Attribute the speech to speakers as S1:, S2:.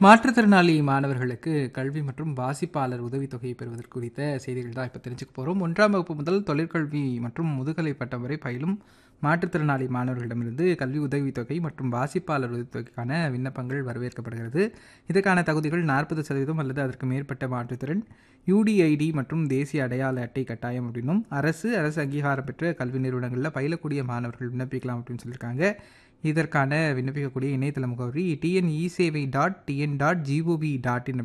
S1: மாற்றுத்திறனாளி மாணவர்களுக்கு கல்வி மற்றும் வாசிப்பாளர் உதவித்தொகையை பெறுவதற்கு குறித்த செய்திகள் தான் இப்போ தெரிஞ்சுக்க போகிறோம் ஒன்றாம் வகுப்பு முதல் தொழிற்கல்வி மற்றும் முதுகலை பட்டம் வரை பயிலும் மாற்றுத்திறனாளி மாணவர்களிடமிருந்து கல்வி உதவித்தொகை மற்றும் வாசிப்பாளர் உதவித்தொகைக்கான விண்ணப்பங்கள் வரவேற்கப்படுகிறது இதற்கான தகுதிகள் நாற்பது சதவீதம் அல்லது அதற்கு மேற்பட்ட மாற்றுத்திறன் யூடிஐடி மற்றும் தேசிய அடையாள அட்டை கட்டாயம் அப்படின்னும் அரசு அரசு அங்கீகாரம் பெற்ற கல்வி நிறுவனங்களில் பயிலக்கூடிய மாணவர்கள் விண்ணப்பிக்கலாம் அப்படின்னு சொல்லியிருக்காங்க இதற்கான விண்ணப்பிக்கக்கூடிய இணையதள முகவரி டிஎன்இ சேவை dot TN dot G O V dot இன்